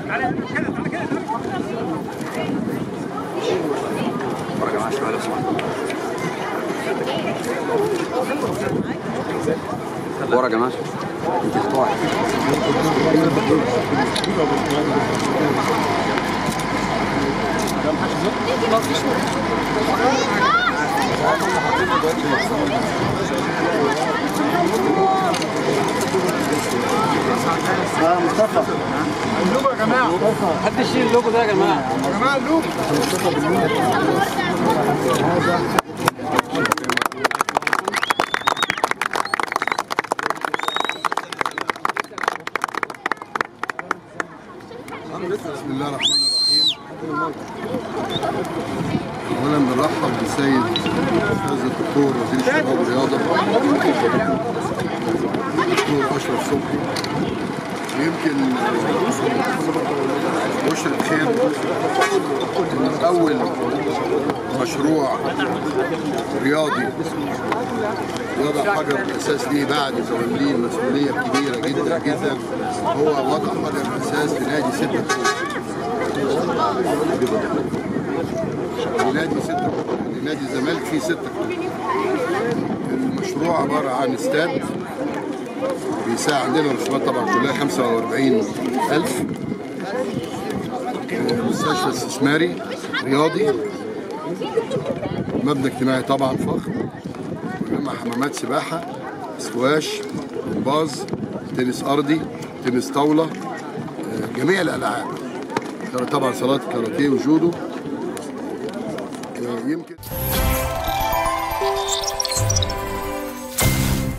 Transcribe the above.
ورا يا جماعه شويه لو سمحت ورا يا جماعه مفتوح حد يشيل اللوجو ده يا جماعه بسم الله الرحمن الرحيم اولا بنرحب بالسيد الاستاذ الدكتور وزير الشباب والرياضه الدكتور اشرف صبحي يمكن بشرة خير ان اول مشروع رياضي وضع حجر الاساس ليه بعد توليه مسؤوليه كبيره جدا جدا هو وضع حجر الاساس لنادي 6 لنادي 6 لنادي الزمالك فيه 6 المشروع عباره عن استاد بيساع عندنا رسومات طبعا كلها 45000 مستشفى استثماري رياضي مبنى اجتماعي طبعا فخم مع حمامات سباحة سكواش باز تنس أرضي تنس طاولة آه، جميع الألعاب طبعا صالات كاراتيه وجودو آه، يمكن